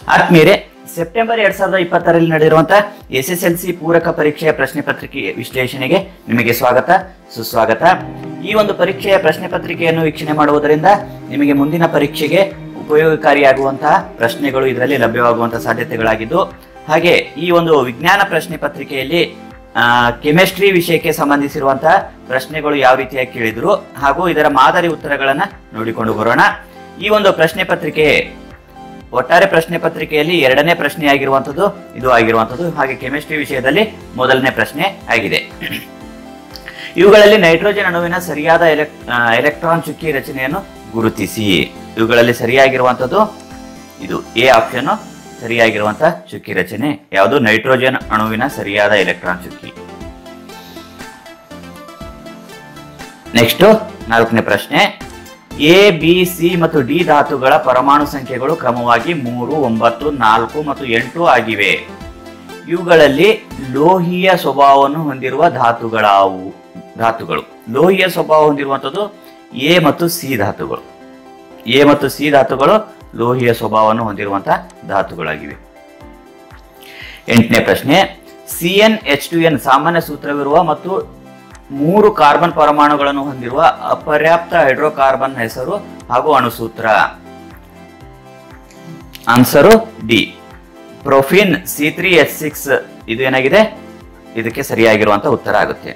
ಆತ್ಮೀಯರೇ ಸೆಪ್ಟೆಂಬರ್ ಎರಡ್ ಸಾವಿರದ ಇಪ್ಪತ್ತರಲ್ಲಿ ನಡೆದಿರುವಂತಹ ಎಸ್ ಎಸ್ ಎಲ್ ಸಿ ಪೂರಕ ಪರೀಕ್ಷೆಯ ಪ್ರಶ್ನೆ ಪತ್ರಿಕೆ ವಿಶ್ಲೇಷಣೆಗೆ ನಿಮಗೆ ಸ್ವಾಗತ ಸುಸ್ವಾಗತ ಈ ಒಂದು ಪರೀಕ್ಷೆಯ ಪ್ರಶ್ನೆ ಪತ್ರಿಕೆಯನ್ನು ವೀಕ್ಷಣೆ ಮಾಡುವುದರಿಂದ ನಿಮಗೆ ಮುಂದಿನ ಪರೀಕ್ಷೆಗೆ ಉಪಯೋಗಕಾರಿಯಾಗುವಂತಹ ಪ್ರಶ್ನೆಗಳು ಇದರಲ್ಲಿ ಲಭ್ಯವಾಗುವಂತಹ ಸಾಧ್ಯತೆಗಳಾಗಿದ್ದು ಹಾಗೆ ಈ ಒಂದು ವಿಜ್ಞಾನ ಪ್ರಶ್ನೆ ಪತ್ರಿಕೆಯಲ್ಲಿ ಕೆಮಿಸ್ಟ್ರಿ ವಿಷಯಕ್ಕೆ ಸಂಬಂಧಿಸಿರುವಂತಹ ಪ್ರಶ್ನೆಗಳು ಯಾವ ರೀತಿಯಾಗಿ ಕೇಳಿದ್ರು ಹಾಗೂ ಇದರ ಮಾದರಿ ಉತ್ತರಗಳನ್ನ ನೋಡಿಕೊಂಡು ಬರೋಣ ಈ ಒಂದು ಪ್ರಶ್ನೆ ಪತ್ರಿಕೆ ಒಟ್ಟಾರೆ ಪ್ರಶ್ನೆ ಪತ್ರಿಕೆಯಲ್ಲಿ ಎರಡನೇ ಪ್ರಶ್ನೆ ಆಗಿರುವಂತದ್ದು ಇದು ಆಗಿರುವಂತದ್ದು ಹಾಗೆ ಕೆಮಿಸ್ಟ್ರಿ ವಿಷಯದಲ್ಲಿ ಮೊದಲನೇ ಪ್ರಶ್ನೆ ಆಗಿದೆ ಇವುಗಳಲ್ಲಿ ನೈಟ್ರೋಜನ್ ಅಣುವಿನ ಸರಿಯಾದ ಎಲೆಕ್- ಆ, ಎಲೆಕ್ಟ್ರಾನ್ ಚುಕ್ಕಿ ರಚನೆಯನ್ನು ಗುರುತಿಸಿ ಇವುಗಳಲ್ಲಿ ಸರಿಯಾಗಿರುವಂತದ್ದು ಇದು ಎ ಆಪ್ಷನ್ ಸರಿಯಾಗಿರುವಂತಹ ಚುಕ್ಕಿ ರಚನೆ ಯಾವುದು ನೈಟ್ರೋಜನ್ ಅಣುವಿನ ಸರಿಯಾದ ಎಲೆಕ್ಟ್ರಾನ್ ಚುಕ್ಕಿ ನೆಕ್ಸ್ಟ್ ನಾಲ್ಕನೇ ಪ್ರಶ್ನೆ ಎ ಬಿ ಸಿ ಮತ್ತು ಡಿ ಧಾತುಗಳ ಪರಮಾಣು ಸಂಖ್ಯೆಗಳು ಕ್ರಮವಾಗಿ ಮೂರು ಒಂಬತ್ತು ನಾಲ್ಕು ಮತ್ತು ಎಂಟು ಆಗಿವೆ ಇವುಗಳಲ್ಲಿ ಲೋಹೀಯ ಸ್ವಭಾವವನ್ನು ಹೊಂದಿರುವ ಧಾತುಗಳಾವು ಧಾತುಗಳು ಲೋಹೀಯ ಸ್ವಭಾವ ಹೊಂದಿರುವಂಥದ್ದು ಎ ಮತ್ತು ಸಿ ಧಾತುಗಳು ಎ ಮತ್ತು ಸಿ ಧಾತುಗಳು ಲೋಹೀಯ ಸ್ವಭಾವವನ್ನು ಹೊಂದಿರುವಂತಹ ಧಾತುಗಳಾಗಿವೆ ಎಂಟನೇ ಪ್ರಶ್ನೆ C N H two N ಸಾಮಾನ್ಯ ಸೂತ್ರವಿರುವ ಮತ್ತು ಮೂರು ಕಾರ್ಬನ್ ಪರಮಾಣುಗಳನ್ನು ಹೊಂದಿರುವ ಅಪರ್ಯಾಪ್ತ ಹೈಡ್ರೋಕಾರ್ಬನ್ ಹೆಸರು ಹಾಗೂ ಅಣುಸೂತ್ರ answer D propene C three H six ಇದು ಏನಾಗಿದೆ ಇದಕ್ಕೆ ಸರಿಯಾಗಿರುವಂತ ಉತ್ತರ ಆಗುತ್ತೆ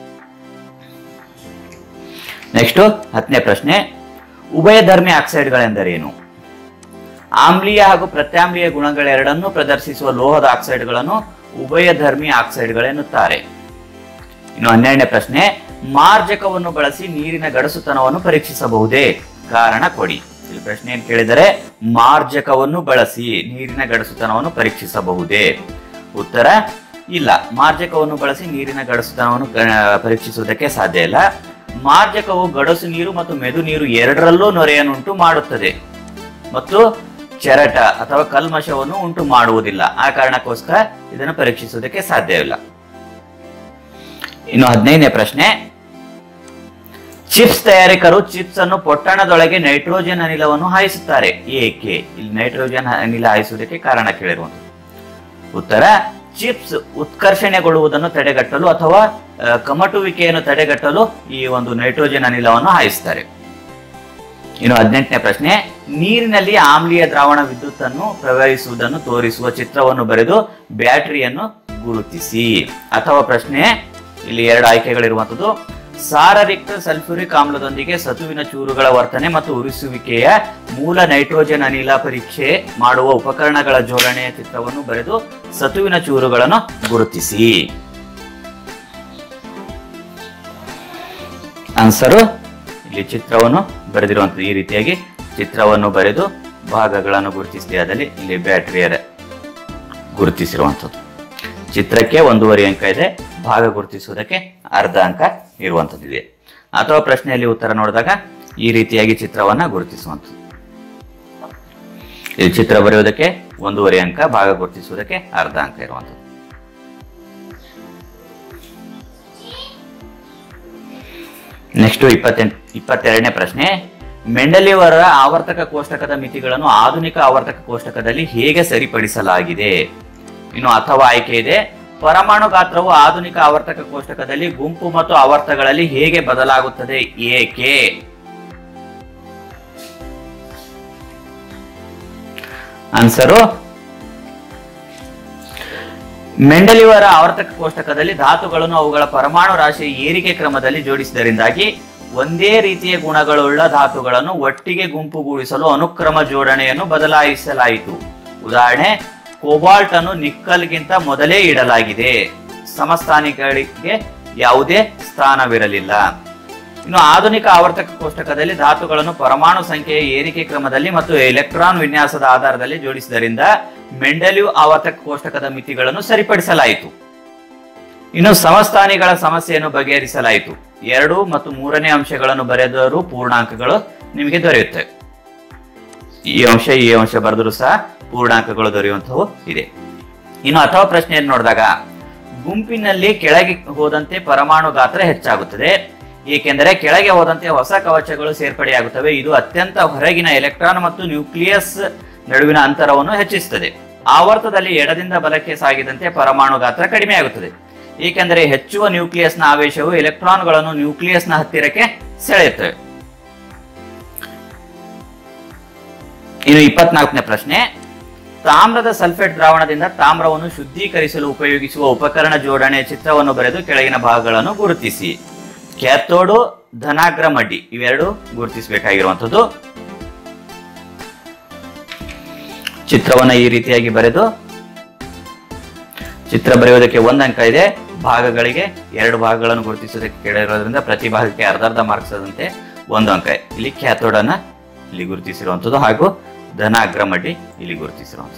ನೆಕ್ಸ್ಟ್ ಹತ್ತನೇ ಪ್ರಶ್ನೆ ಉಭಯಧರ್ಮಿ ಆಕ್ಸೈಡ್ಗಳೆಂದರೇನು ಆಮ್ಲೀಯ ಹಾಗೂ ಪ್ರತ್ಯಾಮ್ಲೀಯ ಗುಣಗಳೆರಡನ್ನೂ ಪ್ರದರ್ಶಿಸುವ ಲೋಹದ ಆಕ್ಸೈಡ್ಗಳನ್ನು ಉಭಯಧರ್ಮಿ ಆಕ್ಸೈಡ್ಗಳೆನ್ನುತ್ತಾರೆ ಇನ್ನು ಹನ್ನೆರಡನೇ ಪ್ರಶ್ನೆ ಮಾರ್ಜಕವನ್ನು ಬಳಸಿ ನೀರಿನ ಗಡಸುತನವನ್ನು ಪರೀಕ್ಷಿಸಬಹುದೇ ಕಾರಣ ಕೊಡಿ ಇಲ್ಲಿ ಪ್ರಶ್ನೆ ಏನ್ ಕೇಳಿದರೆ ಮಾರ್ಜಕವನ್ನು ಬಳಸಿ ನೀರಿನ ಗಡಸುತನವನ್ನು ಪರೀಕ್ಷಿಸಬಹುದೇ ಉತ್ತರ ಇಲ್ಲ ಮಾರ್ಜಕವನ್ನು ಬಳಸಿ ನೀರಿನ ಗಡಸುತನವನ್ನು ಆ, ಪರೀಕ್ಷಿಸುವುದಕ್ಕೆ ಸಾಧ್ಯ ಇಲ್ಲ ಮಾರ್ಜಕವು ಗಡಸು ನೀರು ಮತ್ತು ಮೆದು ನೀರು ಎರಡರಲ್ಲೂ ನೊರೆಯನ್ನುಂಟು ಮಾಡುತ್ತದೆ ಮತ್ತು ಚೆರಟ ಅಥವಾ ಕಲ್ಮಶವನ್ನು ಉಂಟು ಮಾಡುವುದಿಲ್ಲ ಆ ಕಾರಣಕ್ಕೋಸ್ಕರ ಇದನ್ನು ಪರೀಕ್ಷಿಸುವುದಕ್ಕೆ ಸಾಧ್ಯವಿಲ್ಲ ಇನ್ನು ಹದಿನೈದನೇ ಪ್ರಶ್ನೆ ಚಿಪ್ಸ್ ತಯಾರಕರು ಚಿಪ್ಸ್ ಅನ್ನು ಪೊಟ್ಟಣದೊಳಗೆ ನೈಟ್ರೋಜನ್ ಅನಿಲವನ್ನು ಹಾಯಿಸುತ್ತಾರೆ ಏಕೆ ಇಲ್ಲಿ ನೈಟ್ರೋಜನ್ ಅನಿಲ ಹಾಯಿಸುವುದಕ್ಕೆ ಕಾರಣ ಕೇಳಿರುವುದು ಉತ್ತರ ಚಿಪ್ಸ್ ಉತ್ಕರ್ಷಣೆಗೊಳ್ಳುವುದನ್ನು ತಡೆಗಟ್ಟಲು ಅಥವಾ ಆ, ಕಮಟುವಿಕೆಯನ್ನು ತಡೆಗಟ್ಟಲು ಈ ಒಂದು ನೈಟ್ರೋಜನ್ ಅನಿಲವನ್ನು ಹಾಯಿಸ್ತಾರೆ ಇನ್ನು ಹದಿನೆಂಟನೇ ಪ್ರಶ್ನೆ ನೀರಿನಲ್ಲಿ ಆಮ್ಲೀಯ ದ್ರಾವಣ ವಿದ್ಯುತ್ತನ್ನು ಪ್ರವಹಿಸುವುದನ್ನು ತೋರಿಸುವ ಚಿತ್ರವನ್ನು ಬರೆದು ಬ್ಯಾಟರಿಯನ್ನು ಗುರುತಿಸಿ ಅಥವಾ ಪ್ರಶ್ನೆ ಇಲ್ಲಿ ಎರಡು ಆಯ್ಕೆಗಳಿರುವಂತದ್ದು ಸಾರರಿಕ್ತ ಸಲ್ಫ್ಯೂರಿಕ್ ಆಮ್ಲದೊಂದಿಗೆ ಸತುವಿನ ಚೂರುಗಳ ವರ್ತನೆ ಮತ್ತು ಉರಿಸುವಿಕೆಯ ಮೂಲ ನೈಟ್ರೋಜನ್ ಅನಿಲ ಪರೀಕ್ಷೆ ಮಾಡುವ ಉಪಕರಣಗಳ ಜೋಡಣೆಯ ಚಿತ್ರವನ್ನು ಬರೆದು ಸತುವಿನ ಚೂರುಗಳನ್ನು ಗುರುತಿಸಿ ಆನ್ಸರು ಇಲ್ಲಿ ಚಿತ್ರವನ್ನು ಬರೆದಿರುವಂಥದ್ದು ಈ ರೀತಿಯಾಗಿ ಚಿತ್ರವನ್ನು ಬರೆದು ಭಾಗಗಳನ್ನು ಗುರುತಿಸಿದೆ ಅದಲ್ಲಿ ಇಲ್ಲಿ ಬ್ಯಾಟರಿಯ ಗುರುತಿಸಿರುವಂಥದ್ದು ಚಿತ್ರಕ್ಕೆ ಒಂದೂವರೆ ಅಂಕ ಇದೆ ಭಾಗ ಗುರುತಿಸುವುದಕ್ಕೆ ಅರ್ಧ ಅಂಕ ಇರುವಂಥದ್ದಿದೆ ಅಥವಾ ಪ್ರಶ್ನೆಯಲ್ಲಿ ಉತ್ತರ ನೋಡಿದಾಗ ಈ ರೀತಿಯಾಗಿ ಚಿತ್ರವನ್ನ ಗುರುತಿಸುವಂಥದ್ದು ಇಲ್ಲಿ ಚಿತ್ರ ಬರೆಯುವುದಕ್ಕೆ ಒಂದೂವರೆ ಅಂಕ ಭಾಗ ಗುರುತಿಸುವುದಕ್ಕೆ ಅರ್ಧ ಅಂಕ ಇರುವಂಥದ್ದು ನೆಕ್ಸ್ಟ್ ಇಪ್ಪತ್ತೆಂಟು ಇಪ್ಪತ್ತೆರಡನೇ ಪ್ರಶ್ನೆ ಮೆಂಡಲಿಯವರ ಆವರ್ತಕ ಕೋಷ್ಟಕದ ಮಿತಿಗಳನ್ನು ಆಧುನಿಕ ಆವರ್ತಕ ಕೋಷ್ಟಕದಲ್ಲಿ ಹೇಗೆ ಸರಿಪಡಿಸಲಾಗಿದೆ ಇನ್ನು ಅಥವಾ ಆಯ್ಕೆ ಇದೆ ಪರಮಾಣು ಗಾತ್ರವು ಆಧುನಿಕ ಆವರ್ತಕ ಕೋಷ್ಟಕದಲ್ಲಿ ಗುಂಪು ಮತ್ತು ಆವರ್ತಗಳಲ್ಲಿ ಹೇಗೆ ಬದಲಾಗುತ್ತದೆ ಏಕೆ ಆನ್ಸರು ಮೆಂಡಲಿವರ ಆವರ್ತಕ ಕೋಷ್ಟಕದಲ್ಲಿ ಧಾತುಗಳನ್ನು ಅವುಗಳ ಪರಮಾಣು ರಾಶಿಯ ಏರಿಕೆ ಕ್ರಮದಲ್ಲಿ ಜೋಡಿಸಿದರಿಂದಾಗಿ ಒಂದೇ ರೀತಿಯ ಗುಣಗಳುಳ್ಳ ಧಾತುಗಳನ್ನು ಒಟ್ಟಿಗೆ ಗುಂಪುಗೂಡಿಸಲು ಅನುಕ್ರಮ ಜೋಡಣೆಯನ್ನು ಬದಲಾಯಿಸಲಾಯಿತು ಉದಾಹರಣೆ ಕೋಬಾಲ್ಟ್ ಅನ್ನು ನಿಕ್ಕಲ್ಗಿಂತ ಮೊದಲೇ ಇಡಲಾಗಿದೆ ಸಮಸ್ಥಾನಿಗಳಿಗೆ ಯಾವುದೇ ಸ್ಥಾನವಿರಲಿಲ್ಲ ಇನ್ನು ಆಧುನಿಕ ಆವರ್ತಕ ಕೋಷ್ಟಕದಲ್ಲಿ ಧಾತುಗಳನ್ನು ಪರಮಾಣು ಸಂಖ್ಯೆಯ ಏರಿಕೆ ಕ್ರಮದಲ್ಲಿ ಮತ್ತು ಎಲೆಕ್ಟ್ರಾನ್ ವಿನ್ಯಾಸದ ಆಧಾರದಲ್ಲಿ ಜೋಡಿಸಿದರಿಂದ ಮೆಂಡಲಿವ್ ಆವರ್ತಕ ಕೋಷ್ಟಕದ ಮಿತಿಗಳನ್ನು ಸರಿಪಡಿಸಲಾಯಿತು ಇನ್ನು ಸಮಸ್ಥಾನಿಗಳ ಸಮಸ್ಯೆಯನ್ನು ಬಗೆಹರಿಸಲಾಯಿತು ಎರಡು ಮತ್ತು ಮೂರನೇ ಅಂಶಗಳನ್ನು ಬರೆದರೂ ಪೂರ್ಣಾಂಕಗಳು ನಿಮಗೆ ದೊರೆಯುತ್ತವೆ ಈ ಅಂಶ ಈ ಅಂಶ ಬರೆದರೂ ಸಹ ಪೂರ್ಣಾಂಕಗಳು ದೊರೆಯುವಂತವು ಇದೆ ಇನ್ನು ಅಥವಾ ಪ್ರಶ್ನೆಯನ್ನು ನೋಡಿದಾಗ ಗುಂಪಿನಲ್ಲಿ ಕೆಳಗೆ ಹೋದಂತೆ ಪರಮಾಣು ಗಾತ್ರ ಹೆಚ್ಚಾಗುತ್ತದೆ ಏಕೆಂದರೆ ಕೆಳಗೆ ಹೋದಂತೆ ಹೊಸ ಕವಚಗಳು ಸೇರ್ಪಡೆಯಾಗುತ್ತವೆ ಇದು ಅತ್ಯಂತ ಹೊರಗಿನ ಎಲೆಕ್ಟ್ರಾನ್ ಮತ್ತು ನ್ಯೂಕ್ಲಿಯಸ್ ನಡುವಿನ ಅಂತರವನ್ನು ಹೆಚ್ಚಿಸುತ್ತದೆ ಆವರ್ತದಲ್ಲಿ ಎಡದಿಂದ ಬಲಕ್ಕೆ ಸಾಗಿದಂತೆ ಪರಮಾಣು ಗಾತ್ರ ಕಡಿಮೆಯಾಗುತ್ತದೆ ಏಕೆಂದರೆ ಹೆಚ್ಚುವ ನ್ಯೂಕ್ಲಿಯಸ್ನ ಆವೇಶವು ಎಲೆಕ್ಟ್ರಾನ್ಗಳನ್ನು ನ್ಯೂಕ್ಲಿಯಸ್ನ ಹತ್ತಿರಕ್ಕೆ ಸೆಳೆಯುತ್ತವೆ ಇನ್ನು ಇಪ್ಪತ್ನಾಲ್ಕನೇ ಪ್ರಶ್ನೆ ತಾಮ್ರದ ಸಲ್ಫೇಟ್ ದ್ರಾವಣದಿಂದ ತಾಮ್ರವನ್ನು ಶುದ್ಧೀಕರಿಸಲು ಉಪಯೋಗಿಸುವ ಉಪಕರಣ ಜೋಡಣೆಯ ಚಿತ್ರವನ್ನು ಬರೆದು ಕೆಳಗಿನ ಭಾಗಗಳನ್ನು ಗುರುತಿಸಿ ಕ್ಯಾಥೋಡು ಧನಾಗ್ರ ಮಡ್ಡಿ ಇವೆರಡು ಗುರುತಿಸಬೇಕಾಗಿರುವಂಥದ್ದು ಚಿತ್ರವನ್ನ ಈ ರೀತಿಯಾಗಿ ಬರೆದು ಚಿತ್ರ ಬರೆಯುವುದಕ್ಕೆ ಒಂದು ಅಂಕ ಇದೆ ಭಾಗಗಳಿಗೆ ಎರಡು ಭಾಗಗಳನ್ನು ಗುರುತಿಸುವುದಕ್ಕೆ ಕೇಳಿರೋದ್ರಿಂದ ಪ್ರತಿ ಭಾಗಕ್ಕೆ ಅರ್ಧ ಅರ್ಧ ಮಾರ್ಕ್ಸ್ ಆದಂತೆ ಒಂದು ಅಂಕ ಇಲ್ಲಿ ಕ್ಯಾಥೋಡನ್ನ ಇಲ್ಲಿ ಗುರುತಿಸಿರುವಂಥದ್ದು ಹಾಗೂ ಧನ ಅಗ್ರಮಡ್ಡಿ ಇಲ್ಲಿ ಗುರುತಿಸಿರುವಂಥದ್ದು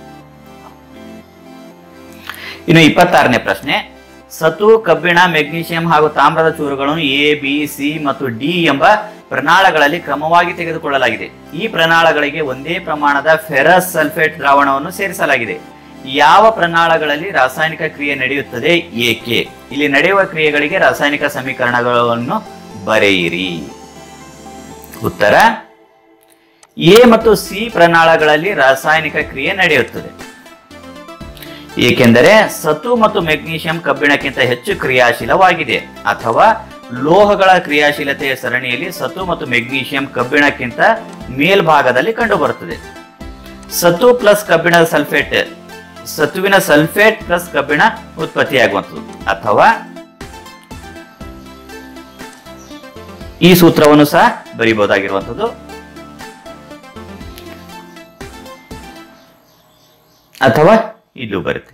ಇನ್ನು ಇಪ್ಪತ್ತಾರನೇ ಪ್ರಶ್ನೆ ಸತು ಕಬ್ಬಿಣ ಮೆಗ್ನೀಷಿಯಂ ಹಾಗೂ ತಾಮ್ರದ ಚೂರುಗಳನ್ನು ಎ ಬಿ ಸಿ ಮತ್ತು ಡಿ ಎಂಬ ಪ್ರಣಾಳಗಳಲ್ಲಿ ಕ್ರಮವಾಗಿ ತೆಗೆದುಕೊಳ್ಳಲಾಗಿದೆ ಈ ಪ್ರಣಾಳಗಳಿಗೆ ಒಂದೇ ಪ್ರಮಾಣದ ಫೆರಸ್ ಸಲ್ಫೇಟ್ ದ್ರಾವಣವನ್ನು ಸೇರಿಸಲಾಗಿದೆ ಯಾವ ಪ್ರಣಾಳಗಳಲ್ಲಿ ರಾಸಾಯನಿಕ ಕ್ರಿಯೆ ನಡೆಯುತ್ತದೆ ಏಕೆ ಇಲ್ಲಿ ನಡೆಯುವ ಕ್ರಿಯೆಗಳಿಗೆ ರಾಸಾಯನಿಕ ಸಮೀಕರಣಗಳನ್ನು ಬರೆಯಿರಿ ಉತ್ತರ ಎ ಮತ್ತು ಸಿ ಪ್ರಣಾಳಗಳಲ್ಲಿ ರಾಸಾಯನಿಕ ಕ್ರಿಯೆ ನಡೆಯುತ್ತದೆ ಏಕೆಂದರೆ ಸತು ಮತ್ತು ಮೆಗ್ನೀಷಿಯಂ ಕಬ್ಬಿಣಕ್ಕಿಂತ ಹೆಚ್ಚು ಕ್ರಿಯಾಶೀಲವಾಗಿದೆ ಅಥವಾ ಲೋಹಗಳ ಕ್ರಿಯಾಶೀಲತೆಯ ಸರಣಿಯಲ್ಲಿ ಸತು ಮತ್ತು ಮೆಗ್ನೀಷಿಯಂ ಕಬ್ಬಿಣಕ್ಕಿಂತ ಮೇಲ್ಭಾಗದಲ್ಲಿ ಕಂಡುಬರುತ್ತದೆ ಸತು ಪ್ಲಸ್ ಕಬ್ಬಿಣದ ಸಲ್ಫೇಟ್ ಸತುವಿನ ಸಲ್ಫೇಟ್ ಪ್ಲಸ್ ಕಬ್ಬಿಣ ಉತ್ಪತ್ತಿಯಾಗುವಂಥದ್ದು ಅಥವಾ ಈ ಸೂತ್ರವನ್ನು ಸಹ ಬರೀಬಹುದಾಗಿರುವಂಥದ್ದು ಅಥವಾ ಇಲ್ಲೂ ಬರುತ್ತೆ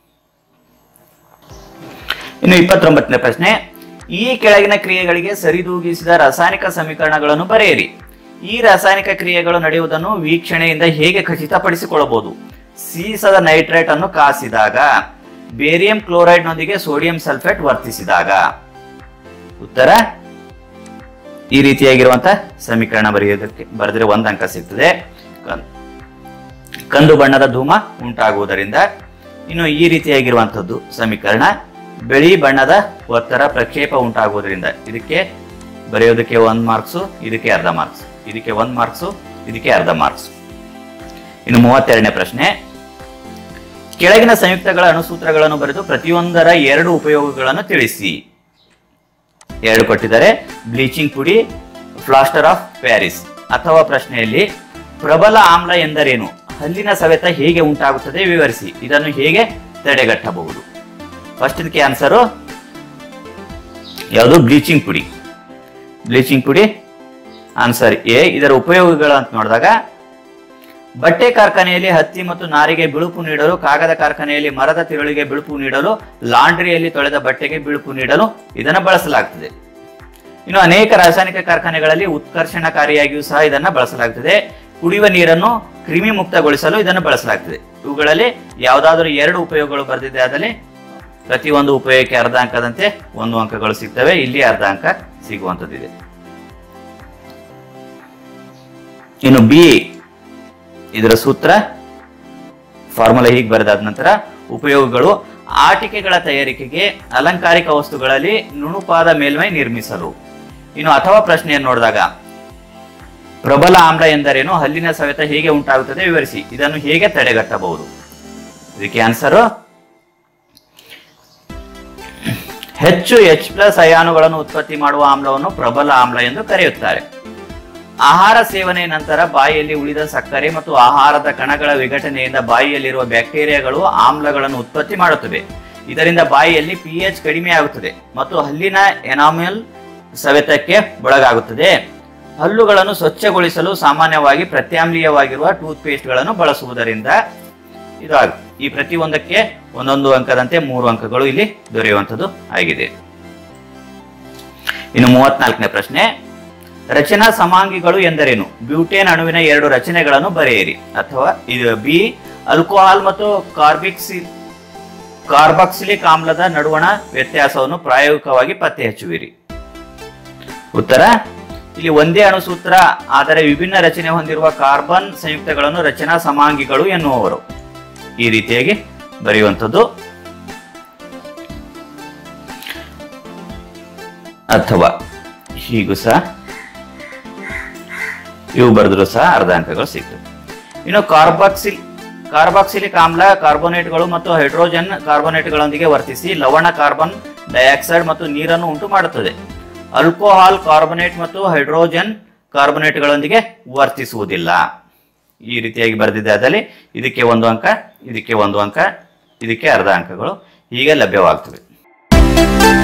ಇನ್ನು ಇಪ್ಪತ್ತೊಂಬತ್ತನೇ ಪ್ರಶ್ನೆ ಈ ಕೆಳಗಿನ ಕ್ರಿಯೆಗಳಿಗೆ ಸರಿದೂಗಿಸಿದ ರಾಸಾಯನಿಕ ಸಮೀಕರಣಗಳನ್ನು ಬರೆಯಿರಿ ಈ ರಾಸಾಯನಿಕ ಕ್ರಿಯೆಗಳು ನಡೆಯುವುದನ್ನು ವೀಕ್ಷಣೆಯಿಂದ ಹೇಗೆ ಖಚಿತಪಡಿಸಿಕೊಳ್ಳಬಹುದು ಸೀಸದ ನೈಟ್ರೇಟ್ ಅನ್ನು ಕಾಸಿದಾಗ ಬೇರಿಯಂ ಕ್ಲೋರೈಡ್ ನೊಂದಿಗೆ ಸೋಡಿಯಂ ಸಲ್ಫೇಟ್ ವರ್ತಿಸಿದಾಗ ಉತ್ತರ ಈ ರೀತಿಯಾಗಿರುವಂತಹ ಸಮೀಕರಣ ಬರೆಯೋದಕ್ಕೆ ಬರೆದ್ರೆ ಒಂದು ಅಂಕ ಸಿಗ್ತದೆ ಕಂ- ಕಂದು ಬಣ್ಣದ ಧೂಮ ಉಂಟಾಗುವುದರಿಂದ ಇನ್ನು ಈ ರೀತಿಯಾಗಿರುವಂಥದ್ದು ಸಮೀಕರಣ ಬಿಳಿ ಬಣ್ಣದ ಒತ್ತರ ಪ್ರಕ್ಷೇಪ ಉಂಟಾಗುವುದರಿಂದ ಇದಕ್ಕೆ ಬರೆಯೋದಕ್ಕೆ ಒಂದ್ ಮಾರ್ಕ್ಸು ಇದಕ್ಕೆ ಅರ್ಧ ಮಾರ್ಕ್ಸ್ ಇದಕ್ಕೆ ಒಂದ್ ಮಾರ್ಕ್ಸು ಇದಕ್ಕೆ ಅರ್ಧ ಮಾರ್ಕ್ಸ್ ಇನ್ನು ಮೂವತ್ತೆರಡನೇ ಪ್ರಶ್ನೆ ಕೆಳಗಿನ ಸಂಯುಕ್ತಗಳ ಅಣುಸೂತ್ರಗಳನ್ನು ಬರೆದು ಪ್ರತಿಯೊಂದರ ಎರಡು ಉಪಯೋಗಗಳನ್ನು ತಿಳಿಸಿ ಎರಡು ಕೊಟ್ಟಿದ್ದಾರೆ ಬ್ಲೀಚಿಂಗ್ ಪುಡಿ ಫ್ಲಾಸ್ಟರ್ ಆಫ್ ಪ್ಯಾರಿಸ್ ಅಥವಾ ಪ್ರಶ್ನೆಯಲ್ಲಿ ಪ್ರಬಲ ಆಮ್ಲ ಎಂದರೇನು ಹಲ್ಲಿನ ಸವೆತ ಹೇಗೆ ಉಂಟಾಗುತ್ತದೆ ವಿವರಿಸಿ ಇದನ್ನು ಹೇಗೆ ತಡೆಗಟ್ಟಬಹುದು ಫಸ್ಟ್ ಇದಕ್ಕೆ ಆನ್ಸರು ಯಾವುದು ಬ್ಲೀಚಿಂಗ್ ಪುಡಿ ಬ್ಲೀಚಿಂಗ್ ಪುಡಿ ಆನ್ಸರ್ ಎ ಇದರ ಉಪಯೋಗಗಳು ಅಂತ ನೋಡಿದಾಗ ಬಟ್ಟೆ ಕಾರ್ಖಾನೆಯಲ್ಲಿ ಹತ್ತಿ ಮತ್ತು ನಾರಿಗೆ ಬಿಳುಪು ನೀಡಲು ಕಾಗದ ಕಾರ್ಖಾನೆಯಲ್ಲಿ ಮರದ ತಿರುಳಿಗೆ ಬಿಳುಪು ನೀಡಲು ಲಾಂಡ್ರಿಯಲ್ಲಿ ತೊಳೆದ ಬಟ್ಟೆಗೆ ಬಿಳುಪು ನೀಡಲು ಇದನ್ನು ಬಳಸಲಾಗುತ್ತದೆ ಇನ್ನು ಅನೇಕ ರಾಸಾಯನಿಕ ಕಾರ್ಖಾನೆಗಳಲ್ಲಿ ಉತ್ಕರ್ಷಣಕಾರಿಯಾಗಿಯೂ ಸಹ ಇದನ್ನು ಬಳಸಲಾಗುತ್ತದೆ ಕುಡಿಯುವ ನೀರನ್ನು ಕ್ರಿಮಿ ಮುಕ್ತಗೊಳಿಸಲು ಇದನ್ನು ಬಳಸಲಾಗುತ್ತದೆ ಇವುಗಳಲ್ಲಿ ಯಾವುದಾದರೂ ಎರಡು ಉಪಯೋಗಗಳು ಬರೆದಿದೆ ಆದಲ್ಲಿ ಪ್ರತಿಯೊಂದು ಉಪಯೋಗಕ್ಕೆ ಅರ್ಧ ಅಂಕದಂತೆ ಒಂದು ಅಂಕಗಳು ಸಿಗ್ತವೆ ಇಲ್ಲಿ ಅರ್ಧ ಅಂಕ ಸಿಗುವಂತದ್ದಿದೆ ಇನ್ನು ಬಿ ಇದರ ಸೂತ್ರ ಫಾರ್ಮುಲಾ ಹೀಗೆ ಬರೆದಾದ ನಂತರ ಉಪಯೋಗಗಳು ಆಟಿಕೆಗಳ ತಯಾರಿಕೆಗೆ ಅಲಂಕಾರಿಕ ವಸ್ತುಗಳಲ್ಲಿ ನುಣುಪಾದ ಮೇಲ್ಮೈ ನಿರ್ಮಿಸಲು ಇನ್ನು ಅಥವಾ ಪ್ರಶ್ನೆಯನ್ನು ನೋಡಿದಾಗ ಪ್ರಬಲ ಆಮ್ಲ ಎಂದರೇನು ಹಲ್ಲಿನ ಸವೆತ ಹೇಗೆ ಉಂಟಾಗುತ್ತದೆ ವಿವರಿಸಿ ಇದನ್ನು ಹೇಗೆ ತಡೆಗಟ್ಟಬಹುದು ಇದಕ್ಕೆ ಆನ್ಸರು ಹೆಚ್ಚು ಎಚ್ ಪ್ಲಸ್ ಅಯಾನುಗಳನ್ನು ಉತ್ಪತ್ತಿ ಮಾಡುವ ಆಮ್ಲವನ್ನು ಪ್ರಬಲ ಆಮ್ಲ ಎಂದು ಕರೆಯುತ್ತಾರೆ ಆಹಾರ ಸೇವನೆ ನಂತರ ಬಾಯಿಯಲ್ಲಿ ಉಳಿದ ಸಕ್ಕರೆ ಮತ್ತು ಆಹಾರದ ಕಣಗಳ ವಿಘಟನೆಯಿಂದ ಬಾಯಿಯಲ್ಲಿರುವ ಬ್ಯಾಕ್ಟೀರಿಯಾಗಳು ಆಮ್ಲಗಳನ್ನು ಉತ್ಪತ್ತಿ ಮಾಡುತ್ತವೆ ಇದರಿಂದ ಬಾಯಿಯಲ್ಲಿ ಪಿಎಚ್ ಕಡಿಮೆ ಆಗುತ್ತದೆ ಮತ್ತು ಹಲ್ಲಿನ ಎನಾಮಿಲ್ ಸವೆತಕ್ಕೆ ಒಳಗಾಗುತ್ತದೆ ಹಲ್ಲುಗಳನ್ನು ಸ್ವಚ್ಛಗೊಳಿಸಲು ಸಾಮಾನ್ಯವಾಗಿ ಪ್ರತ್ಯಾಮ್ಲೀಯವಾಗಿರುವ ಟೂತ್ ಪೇಸ್ಟ್ಗಳನ್ನು ಬಳಸುವುದರಿಂದ ಇದು ಆಗ- ಈ ಪ್ರತಿಯೊಂದಕ್ಕೆ ಒಂದೊಂದು ಅಂಕದಂತೆ ಮೂರು ಅಂಕಗಳು ಇಲ್ಲಿ ದೊರೆಯುವಂಥದ್ದು ಆಗಿದೆ ಇನ್ನು ಮೂವತ್ನಾಲ್ಕನೇ ಪ್ರಶ್ನೆ ರಚನಾ ಸಮಾಂಗಿಗಳು ಎಂದರೇನು ಬ್ಯೂಟೇನ್ ಅಣುವಿನ ಎರಡು ರಚನೆಗಳನ್ನು ಬರೆಯಿರಿ ಅಥವಾ ಇದು ಬಿ ಆಲ್ಕೋಹಾಲ್ ಮತ್ತು ಕಾರ್ಬಿಕ್ಸಿ ಕಾರ್ಬಾಕ್ಸಿಲಿಕ್ ಆಮ್ಲದ ನಡುವಣ ವ್ಯತ್ಯಾಸವನ್ನು ಪ್ರಾಯೋಗಿಕವಾಗಿ ಪತ್ತೆ ಹಚ್ಚುವಿರಿ ಉತ್ತರ ಇಲ್ಲಿ ಒಂದೇ ಅಣುಸೂತ್ರ ಆದರೆ ವಿಭಿನ್ನ ರಚನೆ ಹೊಂದಿರುವ ಕಾರ್ಬನ್ ಸಂಯುಕ್ತಗಳನ್ನು ರಚನಾ ಸಮಾಂಗಿಗಳು ಎನ್ನುವವರು ಈ ರೀತಿಯಾಗಿ ಬರೆಯುವಂಥದ್ದು ಅಥವಾ ಹೀಗೂ ಸಹ ಇವು ಬರೆದ್ರು ಸಹ ಅರ್ಧ ಅಂಕಗಳು ಸಿಗ್ತದೆ ಇನ್ನು ಕಾರ್ಬಾಕ್ಸಿಲ್ ಕಾರ್ಬಾಕ್ಸಿಲಿಕ್ ಆಮ್ಲ ಕಾರ್ಬೋನೇಟ್ಗಳು ಮತ್ತು ಹೈಡ್ರೋಜನ್ ಕಾರ್ಬೋನೇಟ್ಗಳೊಂದಿಗೆ ವರ್ತಿಸಿ ಲವಣ ಕಾರ್ಬನ್ ಡೈಆಕ್ಸೈಡ್ ಮತ್ತು ನೀರನ್ನು ಉಂಟು ಮಾಡುತ್ತದೆ ಆಲ್ಕೋಹಾಲ್ ಕಾರ್ಬೊನೇಟ್ ಮತ್ತು ಹೈಡ್ರೋಜನ್ ಕಾರ್ಬೊನೇಟ್ಗಳೊಂದಿಗೆ ವರ್ತಿಸುವುದಿಲ್ಲ ಈ ರೀತಿಯಾಗಿ ಬರೆದಿದೆ ಅದರಲ್ಲಿ ಇದಕ್ಕೆ ಒಂದು ಅಂಕ ಇದಕ್ಕೆ ಒಂದು ಅಂಕ ಇದಕ್ಕೆ ಅರ್ಧ ಅಂಕಗಳು ಹೀಗೆ ಲಭ್ಯವಾಗ್ತವೆ